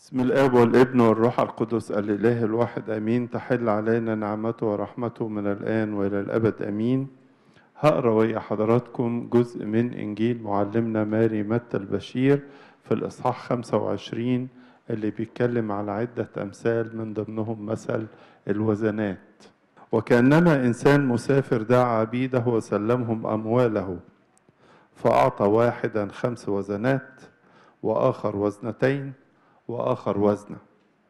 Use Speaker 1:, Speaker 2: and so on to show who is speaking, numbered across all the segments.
Speaker 1: بسم الاب والابن والروح القدس الاله الواحد امين تحل علينا نعمته ورحمته من الان والى الابد امين هقرا ويا حضراتكم جزء من انجيل معلمنا ماري متى البشير في الاصحاح 25 اللي بيتكلم على عده امثال من ضمنهم مثل الوزنات وكانما انسان مسافر دعا عبيده وسلمهم امواله فاعطى واحدا خمس وزنات واخر وزنتين واخر وزنه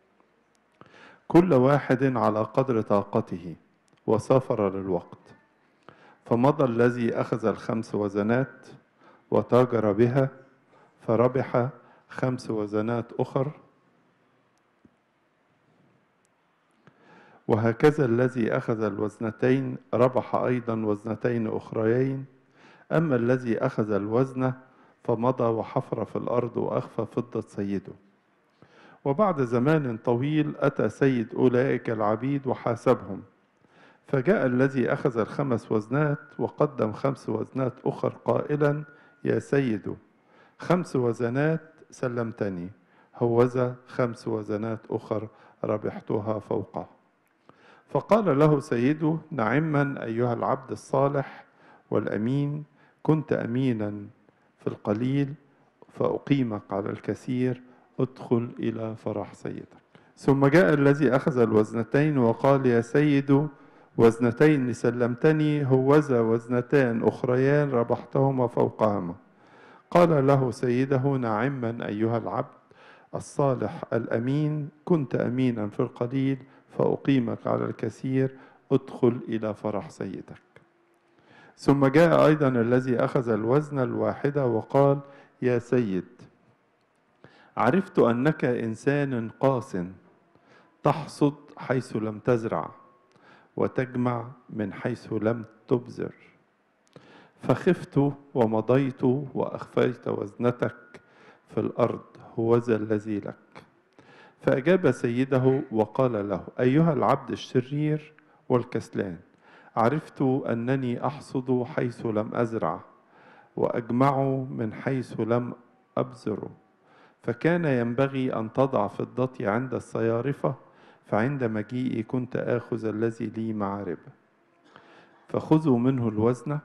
Speaker 1: كل واحد على قدر طاقته وسافر للوقت فمضى الذي اخذ الخمس وزنات وتاجر بها فربح خمس وزنات اخر وهكذا الذي اخذ الوزنتين ربح ايضا وزنتين اخريين اما الذي اخذ الوزنه فمضى وحفر في الارض واخفى فضه سيده وبعد زمان طويل أتى سيد أولئك العبيد وحاسبهم فجاء الذي أخذ الخمس وزنات وقدم خمس وزنات أخر قائلا يا سيد خمس وزنات سلمتني هوذا خمس وزنات أخر ربحتها فوقه فقال له سيده نعما أيها العبد الصالح والأمين كنت أمينا في القليل فأقيمك على الكثير ادخل إلى فرح سيدك ثم جاء الذي أخذ الوزنتين وقال يا سيد وزنتين سلمتني هوذا وزنتان أخريان ربحتهما فوقهما قال له سيده نعما أيها العبد الصالح الأمين كنت أمينا في القليل فأقيمك على الكثير ادخل إلى فرح سيدك ثم جاء أيضا الذي أخذ الوزن الواحدة وقال يا سيد عرفت انك انسان قاس تحصد حيث لم تزرع وتجمع من حيث لم تبذر فخفت ومضيت واخفيت وزنتك في الارض هوذا الذي لك فاجاب سيده وقال له ايها العبد الشرير والكسلان عرفت انني احصد حيث لم ازرع واجمع من حيث لم ابذر فكان ينبغي أن تضع فضتي عند الصيارفة فعند مجيئي كنت آخذ الذي لي مع ربا فخذوا منه الوزنة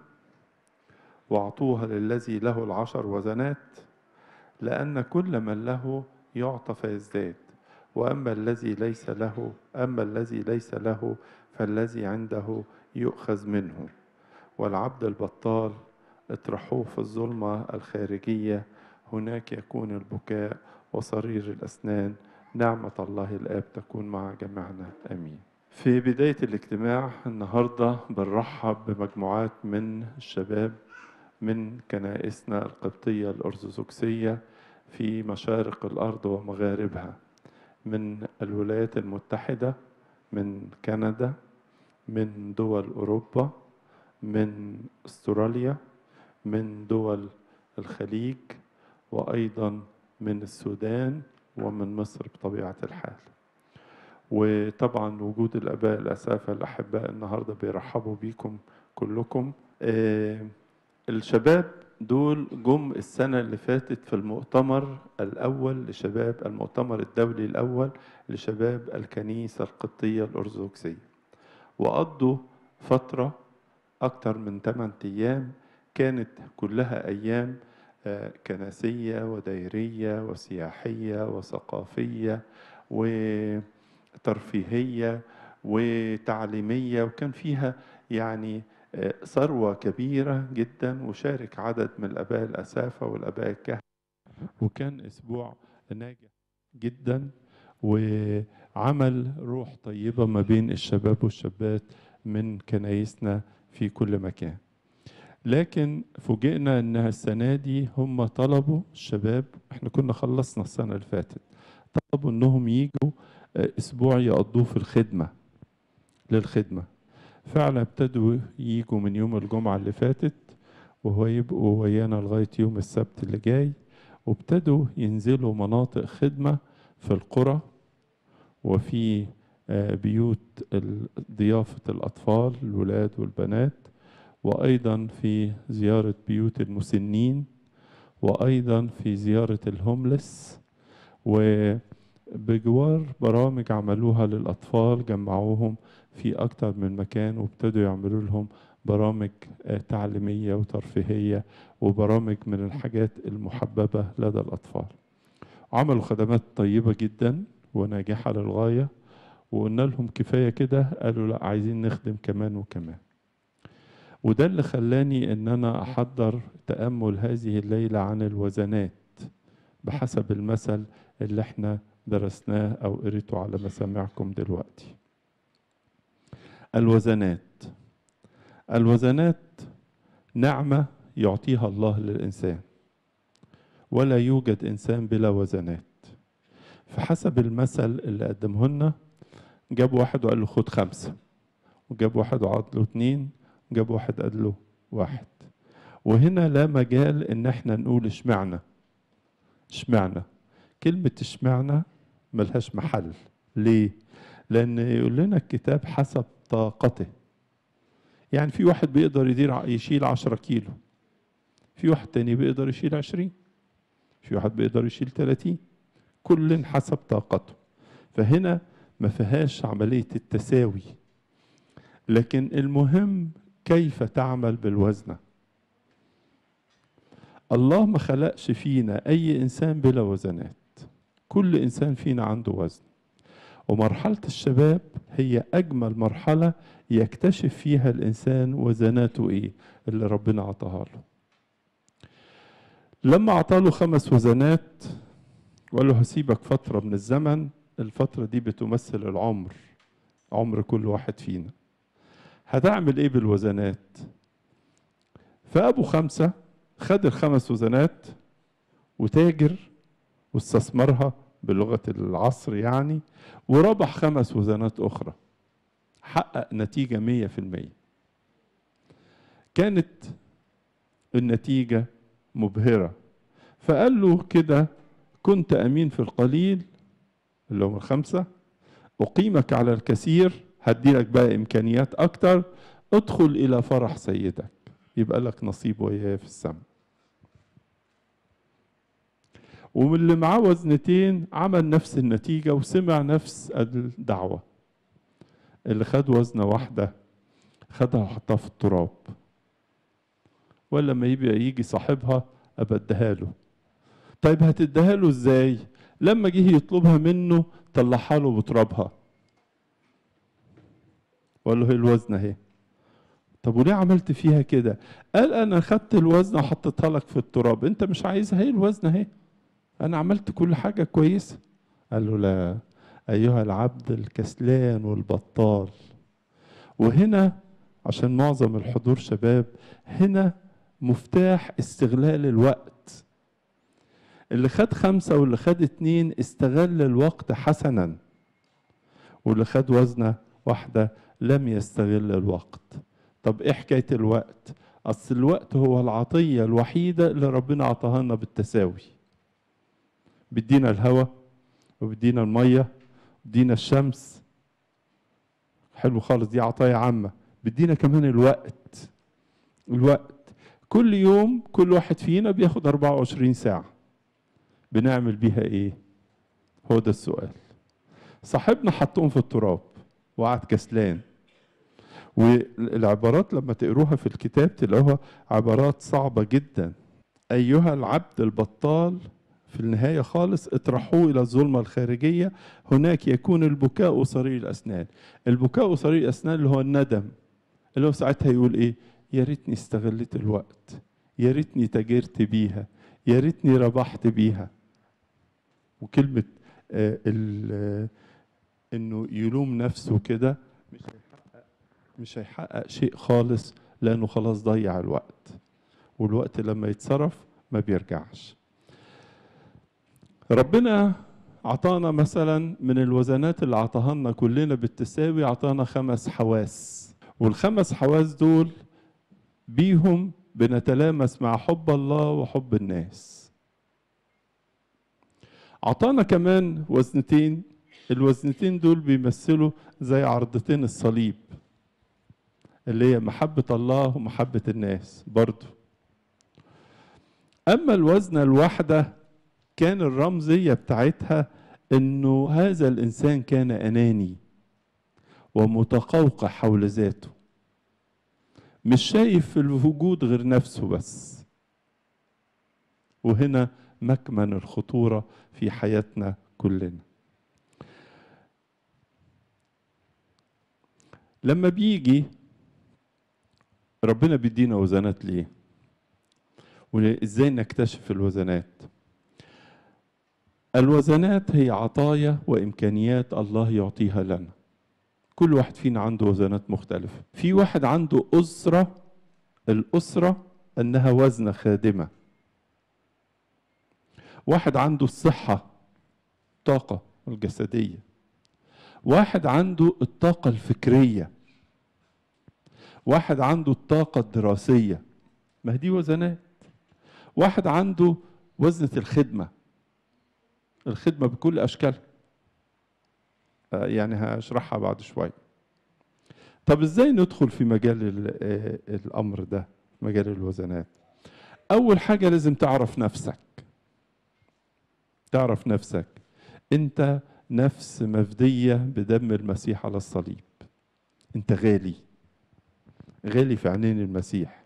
Speaker 1: واعطوها للذي له العشر وزنات لأن كل من له يعطى فيزداد وأما الذي ليس له أما الذي ليس له فالذي عنده يؤخذ منه والعبد البطال اطرحوه في الظلمة الخارجية هناك يكون البكاء وصرير الأسنان نعمة الله الآب تكون مع جميعنا آمين في بداية الاجتماع النهاردة بنرحب بمجموعات من الشباب من كنائسنا القبطية الأرثوذكسية في مشارق الأرض ومغاربها من الولايات المتحدة من كندا من دول أوروبا من استراليا من دول الخليج وأيضا من السودان ومن مصر بطبيعة الحال وطبعا وجود الآباء الأسافة الأحباء النهاردة بيرحبوا بيكم كلكم آه الشباب دول جم السنة اللي فاتت في المؤتمر الأول لشباب المؤتمر الدولي الأول لشباب الكنيسة القبطية الأرثوذكسية وقضوا فترة أكتر من 8 أيام كانت كلها أيام كنسية وديرية وسياحية وثقافية وترفيهية وتعليمية وكان فيها يعني ثروة كبيرة جدا وشارك عدد من الآباء الأسافة والآباء الكهنة وكان أسبوع ناجح جدا وعمل روح طيبة ما بين الشباب والشابات من كنايسنا في كل مكان لكن فوجئنا انها السنه دي هم طلبوا الشباب احنا كنا خلصنا السنه اللي فاتت طلبوا انهم يجوا اسبوع يقضوه في الخدمه للخدمه فعلا ابتدوا يجوا من يوم الجمعه اللي فاتت وهو يبقوا ويانا لغايه يوم السبت اللي جاي وابتدوا ينزلوا مناطق خدمه في القرى وفي بيوت ضيافه الاطفال الولاد والبنات وايضا في زياره بيوت المسنين وايضا في زياره الهوملس بجوار برامج عملوها للأطفال جمعوهم في أكتر من مكان وابتدوا يعملوا لهم برامج تعليمية وترفيهية وبرامج من الحاجات المحببة لدى الأطفال عملوا خدمات طيبة جدا وناجحة للغاية وقلنا لهم كفاية كده قالوا لا عايزين نخدم كمان وكمان وده اللي خلاني ان انا احضر تأمل هذه الليلة عن الوزنات بحسب المثل اللي احنا درسناه او قريته على مسامعكم دلوقتي الوزنات الوزنات نعمة يعطيها الله للإنسان ولا يوجد إنسان بلا وزنات فحسب المثل اللي قدمه لنا جاب واحد وقال له خد خمسة وجاب واحد وقعد له اتنين جاب واحد قال له واحد وهنا لا مجال ان احنا نقول اشمعنى اشمعنى كلمة اشمعنى ملهاش محل ليه لان يقول لنا الكتاب حسب طاقته يعني في واحد بيقدر يدير يشيل عشرة كيلو في واحد تاني بيقدر يشيل عشرين في واحد بيقدر يشيل تلاتين كل حسب طاقته فهنا ما فيهاش عملية التساوي لكن المهم كيف تعمل بالوزنة الله ما خلقش فينا أي إنسان بلا وزنات كل إنسان فينا عنده وزن ومرحلة الشباب هي أجمل مرحلة يكتشف فيها الإنسان وزناته إيه اللي ربنا عطاها له لما عطاله خمس وزنات وقال له هسيبك فترة من الزمن الفترة دي بتمثل العمر عمر كل واحد فينا هتعمل ايه بالوزنات فابو خمسة خد الخمس وزنات وتاجر واستثمرها بلغة العصر يعني وربح خمس وزنات أخرى حقق نتيجة مية في المية كانت النتيجة مبهرة فقال له كده كنت أمين في القليل اللي هم الخمسة أقيمك على الكثير هديلك بقى إمكانيات أكتر ادخل إلى فرح سيدك يبقى لك نصيب وياه في السماء ومن اللي معاه وزنتين عمل نفس النتيجة وسمع نفس الدعوة اللي خد وزنة واحدة خدها وحطها في التراب ولما يبقى يجي صاحبها أبدها له طيب هتديها له ازاي لما جه يطلبها منه طلعها له بترابها وقال له هي الوزنه اهي طب وليه عملت فيها كده قال انا خدت الوزنه وحطيتها لك في التراب انت مش عايزها هي الوزنه اهي انا عملت كل حاجه كويسه قال له لا ايها العبد الكسلان والبطال وهنا عشان معظم الحضور شباب هنا مفتاح استغلال الوقت اللي خد خمسة واللي خد اتنين استغل الوقت حسنا واللي خد وزنة واحدة لم يستغل الوقت طب ايه حكاية الوقت اصل الوقت هو العطية الوحيدة اللي ربنا عطاها لنا بالتساوي بيدينا الهواء وبيدينا المية بيدينا الشمس حلو خالص دي عطايا عامة بيدينا كمان الوقت الوقت كل يوم كل واحد فينا بياخد 24 ساعة بنعمل بيها ايه هو ده السؤال صاحبنا حطهم في التراب وقعد كسلان والعبارات لما تقروها في الكتاب تلاقوها عبارات صعبة جدا أيها العبد البطال في النهاية خالص اطرحوه إلى الظلمة الخارجية هناك يكون البكاء وصرير الأسنان البكاء وصرير الأسنان اللي هو الندم اللي هو ساعتها يقول إيه يا ريتني استغلت الوقت يا ريتني تاجرت بيها يا ريتني ربحت بيها وكلمة آه آه انه يلوم نفسه كده مش هيحقق مش هيحقق شيء خالص لانه خلاص ضيع الوقت والوقت لما يتصرف ما بيرجعش ربنا عطانا مثلا من الوزنات اللي عطاها لنا كلنا بالتساوي عطانا خمس حواس والخمس حواس دول بيهم بنتلامس مع حب الله وحب الناس عطانا كمان وزنتين الوزنتين دول بيمثلوا زي عرضتين الصليب اللي هي محبة الله ومحبة الناس برضو أما الوزنة الواحدة كان الرمزية بتاعتها انه هذا الانسان كان اناني ومتقوقع حول ذاته مش شايف في الوجود غير نفسه بس وهنا مكمن الخطوره في حياتنا كلنا لما بيجي ربنا بيدينا وزنات ليه وازاي نكتشف الوزنات الوزنات هي عطايا وامكانيات الله يعطيها لنا كل واحد فينا عنده وزنات مختلفه في واحد عنده اسره الاسره انها وزنه خادمه واحد عنده الصحه الطاقه الجسديه واحد عنده الطاقه الفكريه واحد عنده الطاقه الدراسيه ما هي دي وزنات واحد عنده وزنه الخدمه الخدمه بكل اشكالها يعني هشرحها بعد شويه طب ازاي ندخل في مجال الامر ده مجال الوزنات اول حاجه لازم تعرف نفسك تعرف نفسك انت نفس مفديه بدم المسيح على الصليب انت غالي غالي في عينين المسيح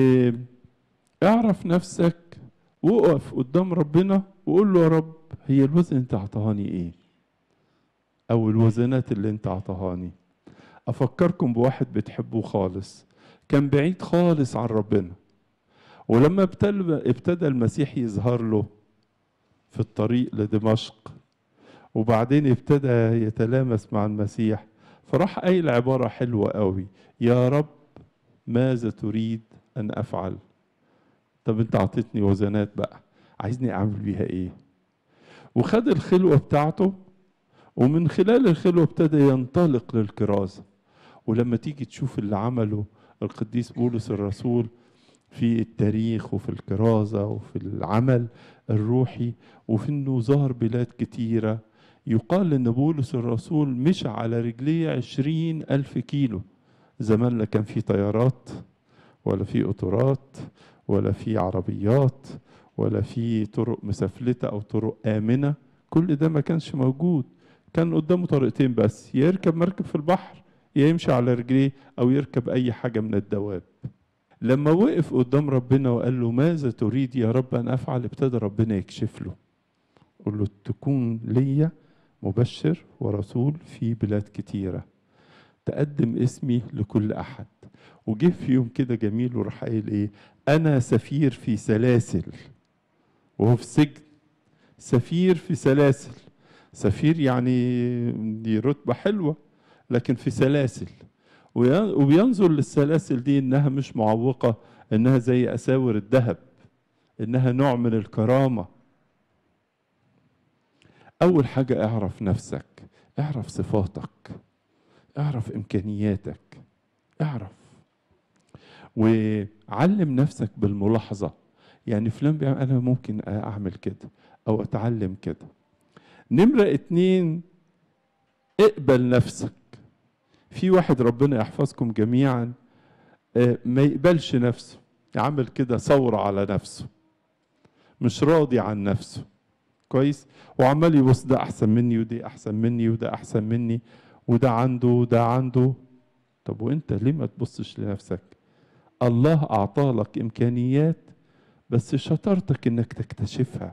Speaker 1: واعرف نفسك وقف قدام ربنا وقول له يا رب هي الوزن انت اعطاني ايه او الوزنات اللي انت اعطاهاني افكركم بواحد بتحبوه خالص كان بعيد خالص عن ربنا ولما ابتدى المسيح يظهر له في الطريق لدمشق وبعدين ابتدى يتلامس مع المسيح فراح قايل عبارة حلوة قوي يا رب ماذا تريد أن أفعل طب أنت أعطيتني وزنات بقى عايزني أعمل بيها إيه وخد الخلوة بتاعته ومن خلال الخلوة ابتدى ينطلق للكرازة ولما تيجي تشوف اللي عمله القديس بولس الرسول في التاريخ وفي الكرازة وفي العمل الروحي وفي انه ظهر بلاد كتيرة يقال ان بولس الرسول مشى على رجليه عشرين ألف كيلو زمان لا كان في طيارات ولا في قطارات ولا في عربيات ولا في طرق مسفلتة أو طرق آمنة كل ده ما كانش موجود كان قدامه طريقتين بس يا يركب مركب في البحر يا يمشي على رجليه أو يركب أي حاجة من الدواب لما وقف قدام ربنا وقال له ماذا تريد يا رب أن أفعل ابتدى ربنا يكشف له قل له تكون ليا مبشر ورسول في بلاد كتيرة تقدم اسمي لكل أحد وجه في يوم كده جميل وراح قايل إيه أنا سفير في سلاسل وهو في السجن سفير في سلاسل سفير يعني دي رتبة حلوة لكن في سلاسل وبينظر للسلاسل دي انها مش معوقة انها زي اساور الذهب انها نوع من الكرامة اول حاجة اعرف نفسك اعرف صفاتك اعرف امكانياتك اعرف وعلم نفسك بالملاحظة يعني فلان بيعمل انا ممكن اعمل كده او اتعلم كده نمرة اتنين اقبل نفسك في واحد ربنا يحفظكم جميعا ما يقبلش نفسه يعمل كده ثورة على نفسه مش راضي عن نفسه كويس وعمال يبص ده احسن مني ودي احسن مني وده احسن مني وده عنده وده عنده طب وانت ليه ما تبصش لنفسك الله اعطالك امكانيات بس شطارتك انك تكتشفها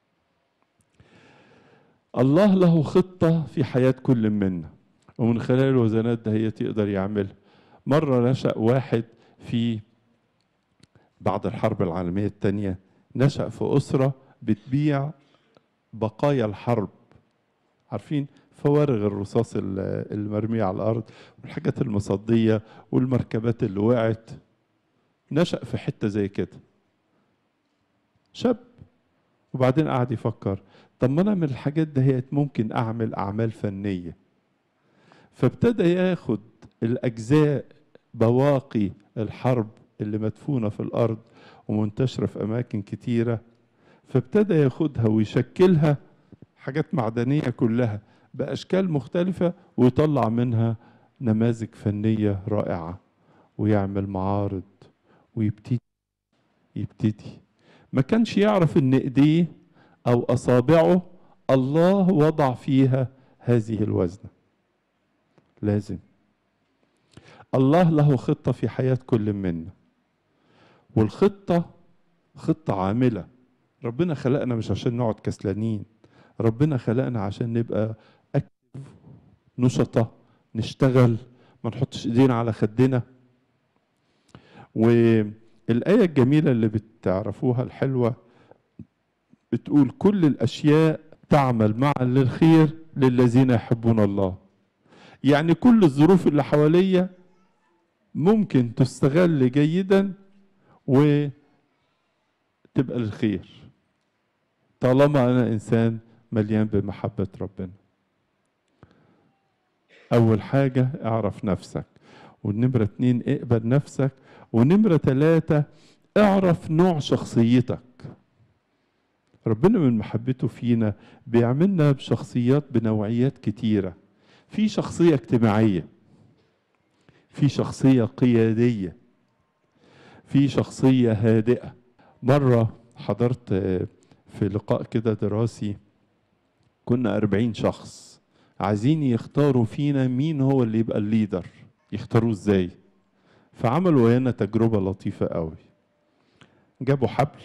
Speaker 1: الله له خطة في حياة كل منا ومن خلال الوزنات ده هي تقدر يعملها مرة نشأ واحد في بعد الحرب العالمية الثانية نشأ في أسرة بتبيع بقايا الحرب عارفين فوارغ الرصاص المرمية على الأرض والحاجات المصدية والمركبات اللي وقعت نشأ في حتة زي كده شاب وبعدين قعد يفكر طب ما انا من الحاجات دهيت ممكن اعمل اعمال فنيه فابتدى ياخد الاجزاء بواقي الحرب اللي مدفونه في الارض ومنتشره في اماكن كتيره فابتدى ياخدها ويشكلها حاجات معدنيه كلها باشكال مختلفه ويطلع منها نماذج فنيه رائعه ويعمل معارض ويبتدي يبتدي ما كانش يعرف ان ايديه او اصابعه الله وضع فيها هذه الوزنة لازم الله له خطة في حياة كل منا والخطة خطة عاملة ربنا خلقنا مش عشان نقعد كسلانين ربنا خلقنا عشان نبقى أكتف نشطة نشتغل ما نحطش ايدينا على خدنا والآية الجميلة اللي بتعرفوها الحلوة بتقول كل الأشياء تعمل معا للخير للذين يحبون الله يعني كل الظروف اللي حواليا ممكن تستغل جيدا وتبقى للخير طالما أنا إنسان مليان بمحبة ربنا أول حاجة اعرف نفسك والنمرة اتنين اقبل نفسك ونمرة تلاتة اعرف نوع شخصيتك ربنا من محبته فينا بيعملنا بشخصيات بنوعيات كتيرة في شخصية اجتماعية في شخصية قيادية في شخصية هادئة مرة حضرت في لقاء كده دراسي كنا أربعين شخص عايزين يختاروا فينا مين هو اللي يبقى الليدر يختاروه ازاي فعملوا ويانا تجربة لطيفة قوي جابوا حبل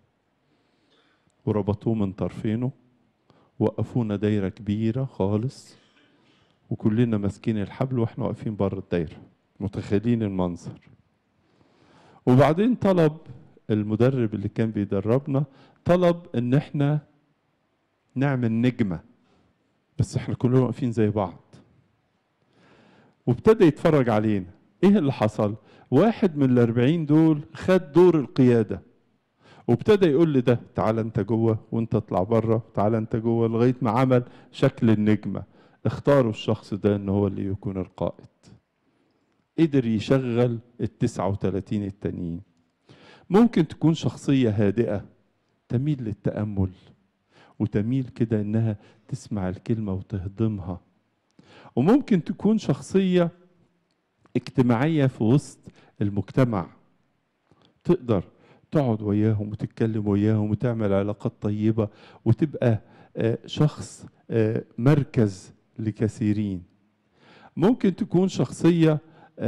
Speaker 1: وربطوه من طرفينه وقفونا دايرة كبيرة خالص وكلنا ماسكين الحبل واحنا واقفين بره الدايرة متخيلين المنظر وبعدين طلب المدرب اللي كان بيدربنا طلب ان احنا نعمل نجمة بس احنا كلنا واقفين زي بعض وابتدى يتفرج علينا ايه اللي حصل واحد من الاربعين دول خد دور القيادة وابتدى يقول لي ده تعالى انت جوه وانت اطلع بره تعالى انت جوه لغاية ما عمل شكل النجمة اختاروا الشخص ده ان هو اللي يكون القائد قدر يشغل التسعة وتلاتين التانيين ممكن تكون شخصية هادئة تميل للتأمل وتميل كده انها تسمع الكلمة وتهضمها وممكن تكون شخصية اجتماعية في وسط المجتمع تقدر تقعد وياهم وتتكلم وياهم وتعمل علاقات طيبة وتبقى شخص مركز لكثيرين ممكن تكون شخصية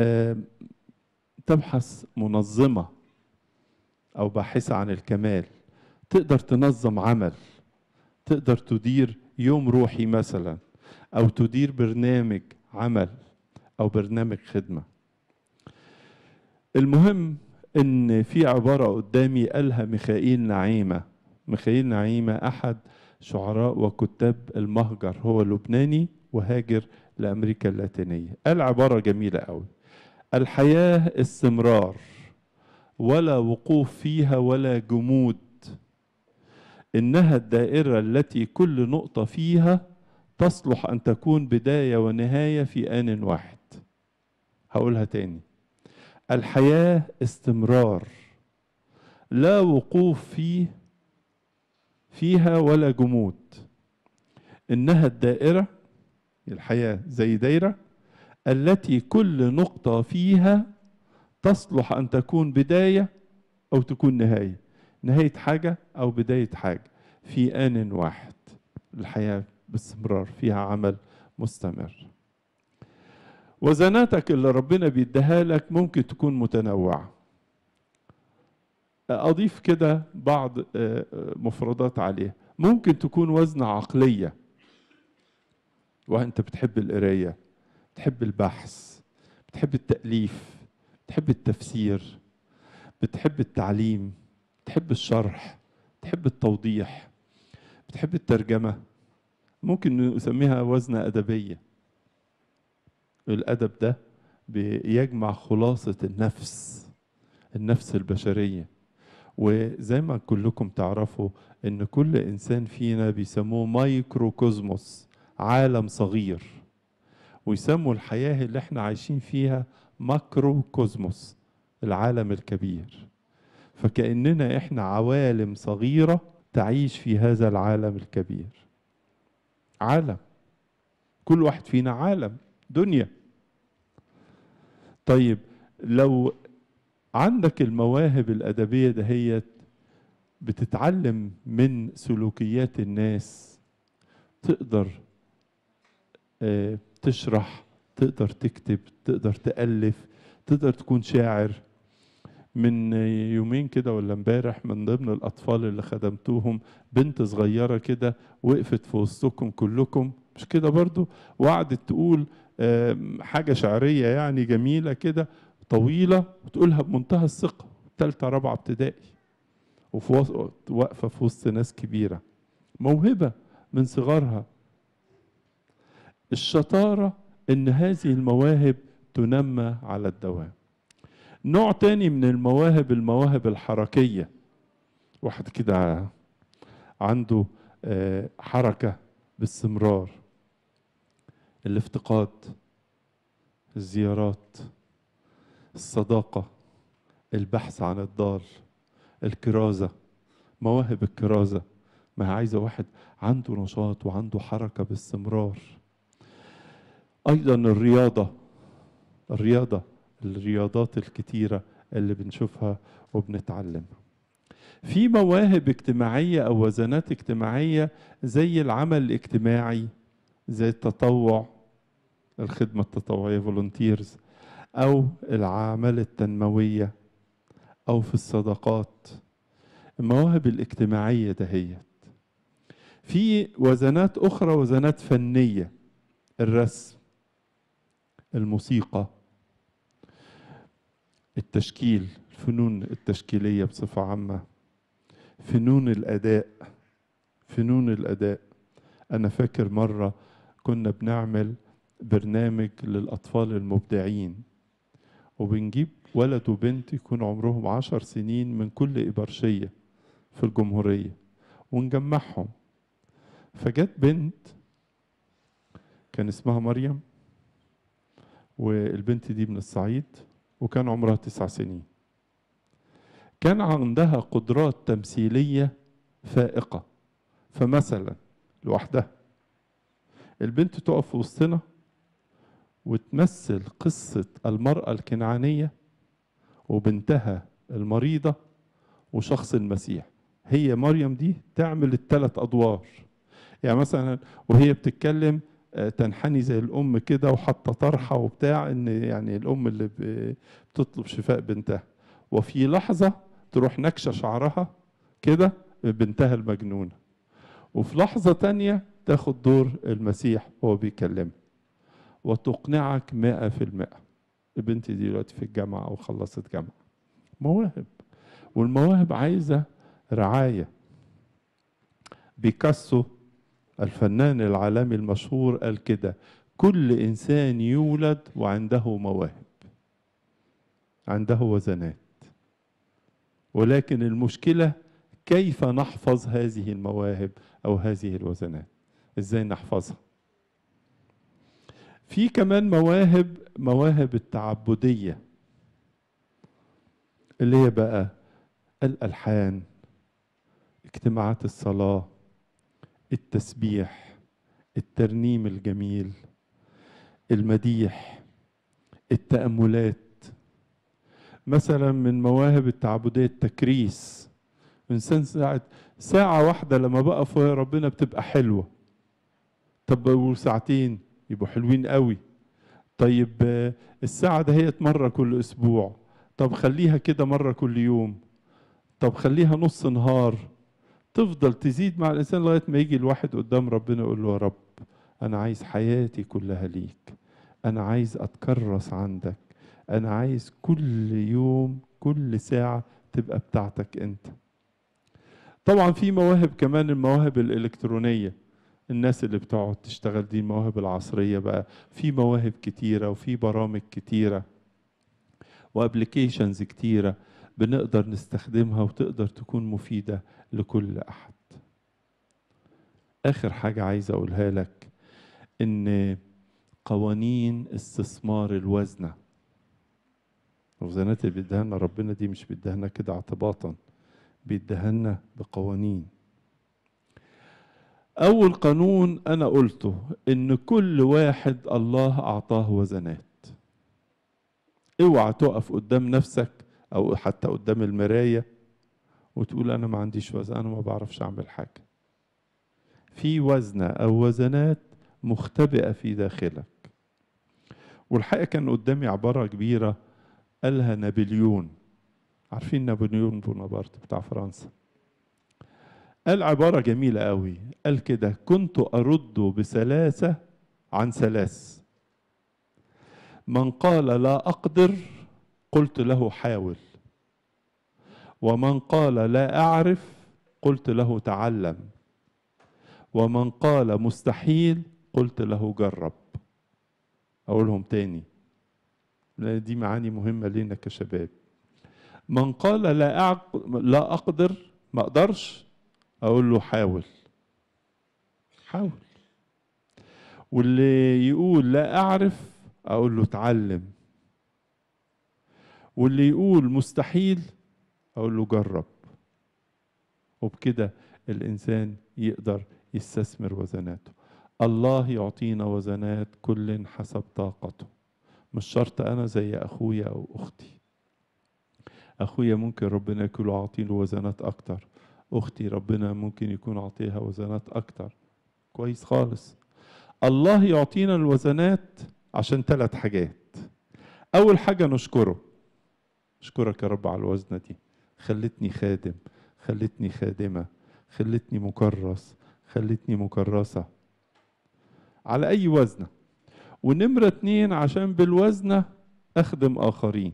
Speaker 1: تبحث منظمة أو باحثة عن الكمال تقدر تنظم عمل تقدر تدير يوم روحي مثلا أو تدير برنامج عمل أو برنامج خدمة المهم إن في عبارة قدامي قالها ميخائيل نعيمة ميخائيل نعيمة أحد شعراء وكتاب المهجر هو لبناني وهاجر لأمريكا اللاتينية قال عبارة جميلة قوي الحياة استمرار ولا وقوف فيها ولا جمود إنها الدائرة التي كل نقطة فيها تصلح أن تكون بداية ونهاية في آن واحد هقولها تاني الحياة استمرار لا وقوف فيه فيها ولا جمود إنها الدائرة الحياة زي دايرة التي كل نقطة فيها تصلح أن تكون بداية أو تكون نهاية نهاية حاجة أو بداية حاجة في آن واحد الحياة باستمرار فيها عمل مستمر وزناتك اللي ربنا بيديها لك ممكن تكون متنوعة أضيف كده بعض مفردات عليها ممكن تكون وزن عقلية وأنت بتحب القراية بتحب البحث بتحب التأليف بتحب التفسير بتحب التعليم بتحب الشرح بتحب التوضيح بتحب الترجمة ممكن نسميها وزنة أدبية الأدب ده بيجمع خلاصة النفس النفس البشرية وزي ما كلكم تعرفوا ان كل انسان فينا بيسموه مايكروكوزموس عالم صغير ويسموا الحياة اللي احنا عايشين فيها ماكروكوزموس العالم الكبير فكأننا احنا عوالم صغيرة تعيش في هذا العالم الكبير عالم كل واحد فينا عالم دنيا طيب لو عندك المواهب الأدبية دهيت بتتعلم من سلوكيات الناس تقدر آه، تشرح تقدر تكتب تقدر تألف تقدر تكون شاعر من يومين كده ولا امبارح من ضمن الأطفال اللي خدمتوهم بنت صغيرة كده وقفت في وسطكم كلكم مش كده برضو وقعدت تقول آم، حاجة شعرية يعني جميلة كده طويلة وتقولها بمنتهى الثقة تالتة رابعة ابتدائي وفي وسط- واقفة في وسط ناس كبيرة موهبة من صغرها الشطارة إن هذه المواهب تنمى على الدوام نوع تاني من المواهب المواهب الحركية واحد كده عنده آه، حركة باستمرار الافتقاد الزيارات الصداقة البحث عن الضال الكرازة مواهب الكرازة ما هي عايزة واحد عنده نشاط وعنده حركة باستمرار أيضا الرياضة الرياضة الرياضات الكتيرة اللي بنشوفها وبنتعلمها في مواهب اجتماعية أو وزنات اجتماعية زي العمل الاجتماعي زي التطوع الخدمة التطوعية فولونتيرز أو الأعمال التنموية أو في الصداقات المواهب الاجتماعية دهيت في وزنات أخرى وزنات فنية الرسم الموسيقى التشكيل الفنون التشكيلية بصفة عامة فنون الأداء فنون الأداء أنا فاكر مرة كنا بنعمل برنامج للأطفال المبدعين وبنجيب ولد وبنت يكون عمرهم عشر سنين من كل إبرشية في الجمهورية ونجمعهم فجت بنت كان اسمها مريم والبنت دي من الصعيد وكان عمرها تسع سنين كان عندها قدرات تمثيلية فائقة فمثلا لوحدها البنت تقف في وسطنا وتمثل قصة المرأة الكنعانية وبنتها المريضة وشخص المسيح هي مريم دي تعمل الثلاث أدوار يعني مثلا وهي بتتكلم آه، تنحني زي الأم كده وحاطة طرحة وبتاع إن يعني الأم اللي ب- بتطلب شفاء بنتها وفي لحظة تروح نكشة شعرها كده بنتها المجنونة وفي لحظة تانية تاخد دور المسيح وهو بيكلمها وتقنعك مئة في المئة البنت دي دلوقتي في الجامعة أو خلصت جامعة مواهب والمواهب عايزة رعاية بيكاسو الفنان العالمي المشهور قال كده كل إنسان يولد وعنده مواهب عنده وزنات ولكن المشكلة كيف نحفظ هذه المواهب أو هذه الوزنات إزاي نحفظها في كمان مواهب مواهب التعبدية اللي هي بقى الألحان اجتماعات الصلاة التسبيح الترنيم الجميل المديح التأملات مثلا من مواهب التعبدية التكريس إنسان ساعة ساعة واحدة لما بقف ويا ربنا بتبقى حلوة طب وساعتين يبقوا حلوين قوي طيب آه، الساعة دهيت مرة كل أسبوع طب خليها كده مرة كل يوم طب خليها نص نهار تفضل تزيد مع الإنسان لغاية ما يجي الواحد قدام ربنا يقول له يا رب أنا عايز حياتي كلها ليك أنا عايز أتكرس عندك أنا عايز كل يوم كل ساعة تبقى بتاعتك أنت طبعا في مواهب كمان المواهب الإلكترونية الناس اللي بتقعد تشتغل دي المواهب العصرية بقى في مواهب كتيرة وفي برامج كتيرة وابليكيشنز كتيرة بنقدر نستخدمها وتقدر تكون مفيدة لكل أحد آخر حاجة عايز أقولها لك إن قوانين استثمار الوزنة الوزنات اللي بيديها لنا ربنا دي مش بيديها لنا كده اعتباطا بيديها لنا بقوانين أول قانون أنا قلته إن كل واحد الله أعطاه وزنات اوعى تقف قدام نفسك أو حتى قدام المراية وتقول أنا ما عنديش وزن أنا ما بعرفش أعمل حاجة في وزنة أو وزنات مختبئة في داخلك والحقيقة كان قدامي عبارة كبيرة قالها نابليون عارفين نابليون بونابرت بتاع فرنسا قال عبارة جميلة قوي قال كده كنت أرد بسلاسة عن سلاس من قال لا أقدر قلت له حاول ومن قال لا أعرف قلت له تعلم ومن قال مستحيل قلت له جرب أقولهم تاني لأن دي معاني مهمة لينا كشباب من قال لا أعق... لا أقدر ما أقدرش أقول له حاول حاول واللي يقول لا أعرف أقول له اتعلم واللي يقول مستحيل أقول له جرب وبكده الإنسان يقدر يستثمر وزناته الله يعطينا وزنات كل حسب طاقته مش شرط أنا زي أخويا أو أختي أخويا ممكن ربنا يكون عاطيله وزنات أكتر أختي ربنا ممكن يكون عاطيها وزنات أكتر كويس خالص الله يعطينا الوزنات عشان ثلاث حاجات أول حاجة نشكره أشكرك يا رب على الوزنة دي خلتني خادم خلتني خادمة خلتني مكرس خلتني مكرسة على أي وزنة ونمرة اتنين عشان بالوزنة أخدم آخرين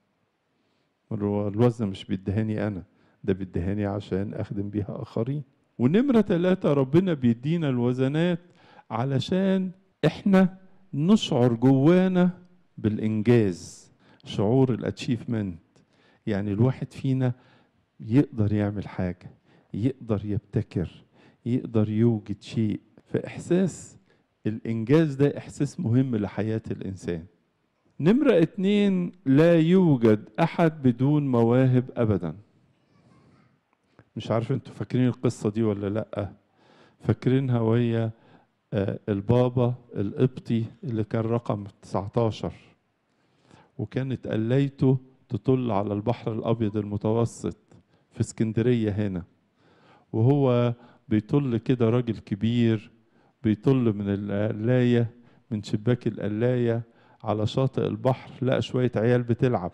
Speaker 1: الوزنة مش بيدهاني أنا ده بيدهاني عشان أخدم بيها آخرين ونمرة ثلاثة ربنا بيدينا الوزنات علشان إحنا نشعر جوانا بالإنجاز شعور الاتشيفمنت يعني الواحد فينا يقدر يعمل حاجة يقدر يبتكر يقدر يوجد شيء فإحساس الإنجاز ده إحساس مهم لحياة الإنسان نمرة اتنين لا يوجد أحد بدون مواهب أبدا مش عارف انتوا فاكرين القصة دي ولا لأ فاكرينها وهي البابا القبطي اللي كان رقم 19 وكانت قليته تطل على البحر الأبيض المتوسط في اسكندرية هنا وهو بيطل كده راجل كبير بيطل من القلاية من شباك القلاية على شاطئ البحر لقى شوية عيال بتلعب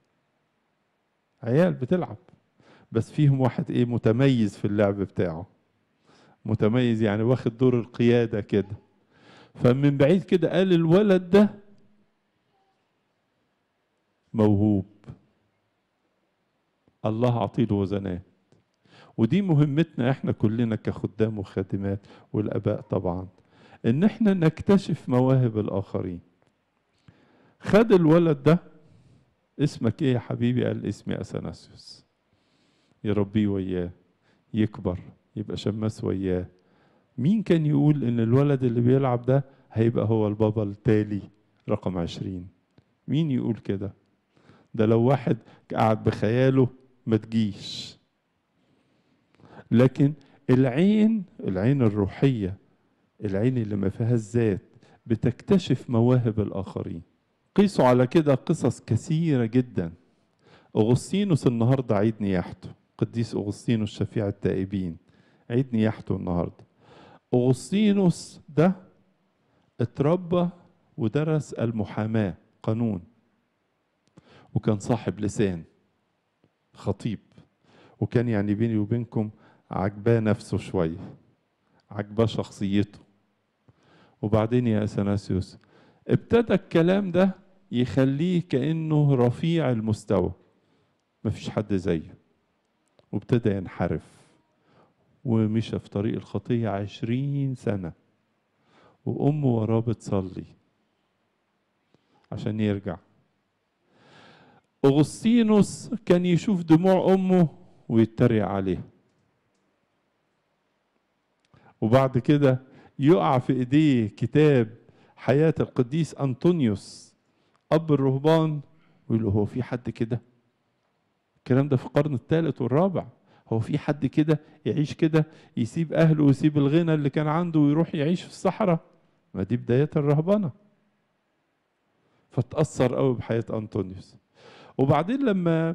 Speaker 1: عيال بتلعب بس فيهم واحد ايه متميز في اللعب بتاعه متميز يعني واخد دور القيادة كده فمن بعيد كده قال الولد ده موهوب الله عطيله وزنات ودي مهمتنا احنا كلنا كخدام وخادمات والاباء طبعا ان احنا نكتشف مواهب الاخرين خد الولد ده اسمك ايه يا حبيبي قال اسمي اثناسيوس يربيه وياه يكبر يبقى شماس وياه مين كان يقول ان الولد اللي بيلعب ده هيبقى هو البابا التالي رقم عشرين مين يقول كده ده لو واحد قاعد بخياله ما تجيش لكن العين العين الروحية العين اللي ما فيها الذات بتكتشف مواهب الآخرين قيسوا على كده قصص كثيرة جدا أغسطينوس النهاردة عيد نياحته قديس أغسطينوس شفيع التائبين عيد نياحته النهاردة أغسطينوس ده اتربى ودرس المحاماة قانون وكان صاحب لسان خطيب وكان يعني بيني وبينكم عجباه نفسه شوية عجباه شخصيته وبعدين يا أثناسيوس ابتدى الكلام ده يخليه كأنه رفيع المستوى مفيش حد زيه وابتدى ينحرف ومشى في طريق الخطية عشرين سنة وأمه وراه بتصلي عشان يرجع أغسطينوس كان يشوف دموع أمه ويتريق عليها وبعد كده يقع في إيديه كتاب حياة القديس أنطونيوس أب الرهبان ويقول له هو في حد كده الكلام ده في القرن الثالث والرابع هو في حد كده يعيش كده يسيب أهله ويسيب الغنى اللي كان عنده ويروح يعيش في الصحراء ما دي بداية الرهبنة فتأثر قوي بحياة أنطونيوس وبعدين لما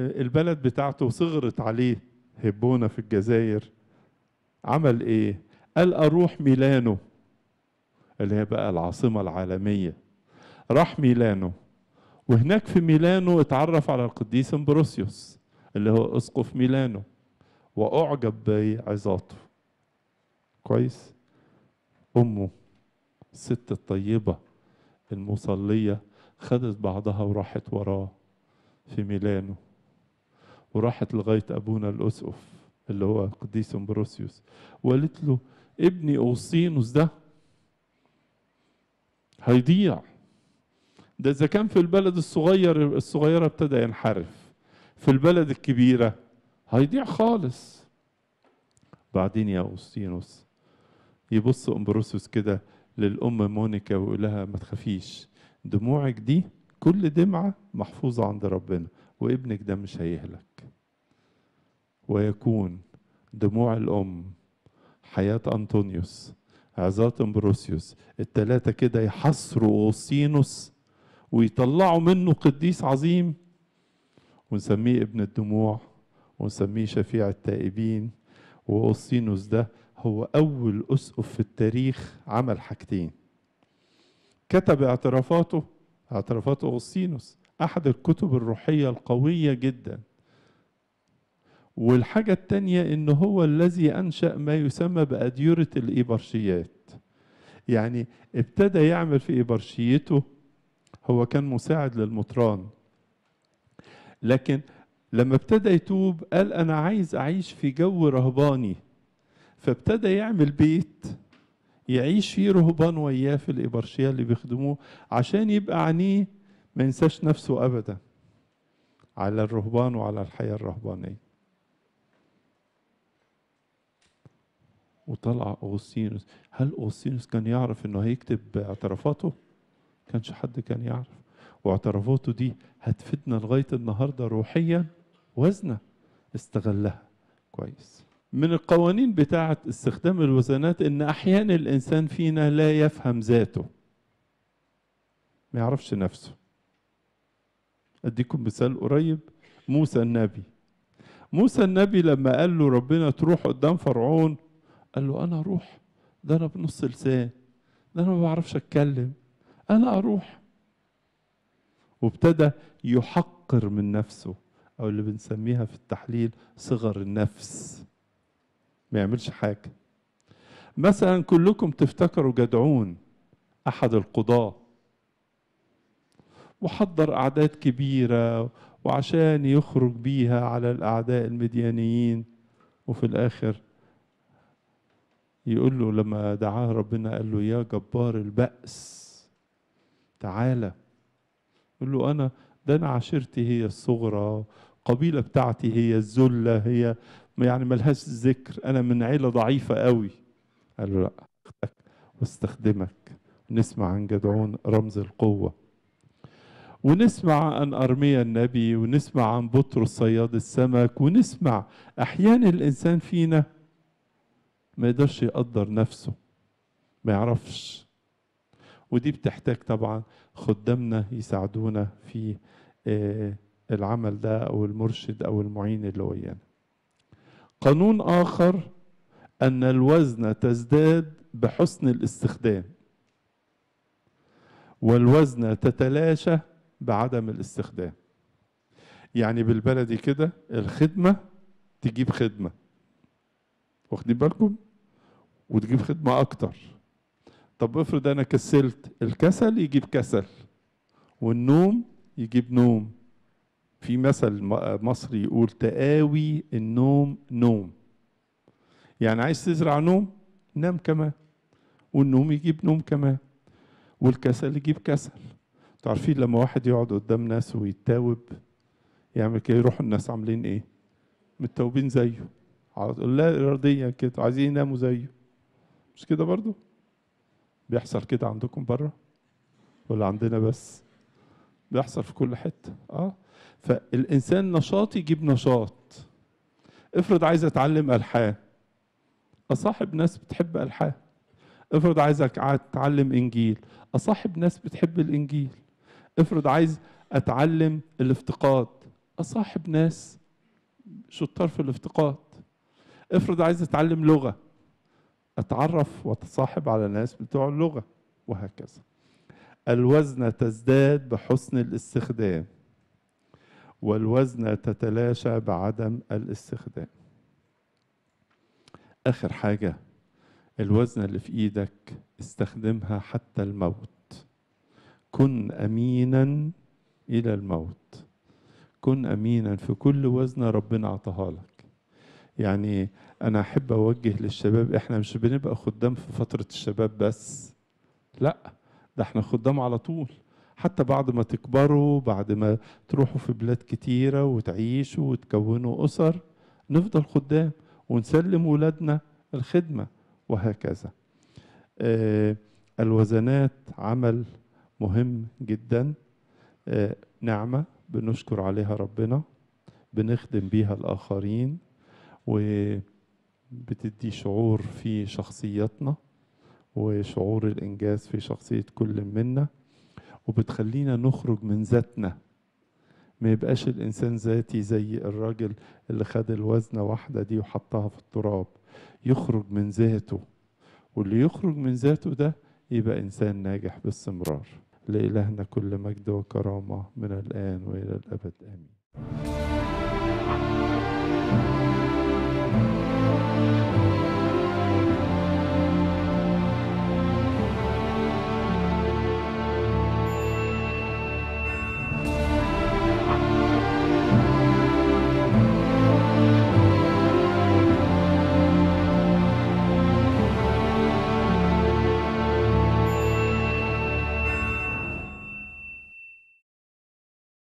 Speaker 1: البلد بتاعته صغرت عليه هبونة في الجزائر عمل ايه قال اروح ميلانو اللي هي بقى العاصمه العالميه راح ميلانو وهناك في ميلانو اتعرف على القديس امبروسيوس اللي هو اسقف ميلانو واعجب بعظاته كويس امه الست الطيبه المصليه خدت بعضها وراحت وراه في ميلانو وراحت لغايه ابونا الاسقف اللي هو القديس امبروسيوس وقالت له ابني اوسينوس ده هيضيع ده اذا كان في البلد الصغير الصغيره ابتدى ينحرف في البلد الكبيره هيضيع خالص بعدين يا اوسطينوس يبص امبروسيوس كده للام مونيكا ويقول لها ما تخافيش دموعك دي كل دمعه محفوظه عند ربنا وابنك ده مش هيهلك ويكون دموع الام حياه انطونيوس عظات امبروسيوس التلاتة كده يحصروا اوسينوس ويطلعوا منه قديس عظيم ونسميه ابن الدموع ونسميه شفيع التائبين واوسينوس ده هو اول اسقف في التاريخ عمل حاجتين كتب اعترافاته اعترافات اوسينوس احد الكتب الروحيه القويه جدا والحاجة التانية إن هو الذي أنشأ ما يسمى بأديرة الإبرشيات يعني ابتدى يعمل في إبرشيته هو كان مساعد للمطران لكن لما ابتدى يتوب قال أنا عايز أعيش في جو رهباني فابتدى يعمل بيت يعيش فيه رهبان وياه في الإبرشية اللي بيخدموه عشان يبقى عينيه ما ينساش نفسه أبدا على الرهبان وعلى الحياة الرهبانية وطلع أوغسطينوس هل أوغسطينوس كان يعرف إنه هيكتب اعترافاته؟ كانش حد كان يعرف واعترافاته دي هتفيدنا لغاية النهاردة روحيا وزنة استغلها كويس من القوانين بتاعة استخدام الوزنات إن أحيانا الإنسان فينا لا يفهم ذاته ما يعرفش نفسه أديكم مثال قريب موسى النبي موسى النبي لما قال له ربنا تروح قدام فرعون قال له انا اروح ده انا بنص لسان ده انا ما بعرفش اتكلم انا اروح وابتدى يحقر من نفسه او اللي بنسميها في التحليل صغر النفس ما يعملش حاجه مثلا كلكم تفتكروا جدعون احد القضاه وحضر اعداد كبيره وعشان يخرج بيها على الاعداء المديانيين وفي الاخر يقول له لما دعاه ربنا قال له يا جبار البأس تعالى يقول له أنا ده أنا عشيرتي هي الصغرى قبيلة بتاعتي هي الذلة هي يعني ملهاش ذكر أنا من عيلة ضعيفة قوي قال له لا أخدك واستخدمك نسمع عن جدعون رمز القوة ونسمع عن أرميا النبي ونسمع عن بطرس صياد السمك ونسمع أحيانا الإنسان فينا ما يقدرش يقدر نفسه ما يعرفش ودي بتحتاج طبعا خدامنا يساعدونا في العمل ده او المرشد او المعين اللي ويانا قانون اخر ان الوزن تزداد بحسن الاستخدام والوزن تتلاشى بعدم الاستخدام يعني بالبلدي كده الخدمه تجيب خدمه واخدين بالكم وتجيب خدمة أكتر طب افرض أنا كسلت الكسل يجيب كسل والنوم يجيب نوم في مثل مصري يقول تقاوي النوم نوم يعني عايز تزرع نوم نام كمان والنوم يجيب نوم كمان والكسل يجيب كسل تعرفين لما واحد يقعد قدام ناس ويتاوب يعمل كده يروحوا الناس عاملين ايه متوبين زيه لا اراديا كده عايزين يناموا زيه مش كده برضو بيحصل كده عندكم بره ولا عندنا بس بيحصل في كل حته اه فالانسان نشاط يجيب نشاط افرض عايز اتعلم الحان اصاحب ناس بتحب الحان افرض عايز اتعلم انجيل اصاحب ناس بتحب الانجيل افرض عايز اتعلم الافتقاد اصاحب ناس شطار في الافتقاد افرض عايز اتعلم لغه اتعرف واتصاحب على ناس بتوع اللغة وهكذا الوزنة تزداد بحسن الاستخدام والوزنة تتلاشى بعدم الاستخدام آخر حاجة الوزنة اللي في إيدك استخدمها حتى الموت كن أمينا إلى الموت كن أمينا في كل وزنة ربنا عطاها لك يعني أنا أحب أوجه للشباب إحنا مش بنبقى خدام في فترة الشباب بس لا ده احنا خدام على طول حتى بعد ما تكبروا بعد ما تروحوا في بلاد كتيرة وتعيشوا وتكونوا أسر نفضل خدام ونسلم ولادنا الخدمة وهكذا آه الوزنات عمل مهم جدا آه نعمة بنشكر عليها ربنا بنخدم بيها الآخرين وبتدي شعور في شخصيتنا وشعور الإنجاز في شخصية كل منا وبتخلينا نخرج من ذاتنا ما يبقاش الإنسان ذاتي زي الراجل اللي خد الوزنة واحدة دي وحطها في التراب يخرج من ذاته واللي يخرج من ذاته ده يبقى إنسان ناجح باستمرار لإلهنا كل مجد وكرامة من الآن وإلى الأبد آمين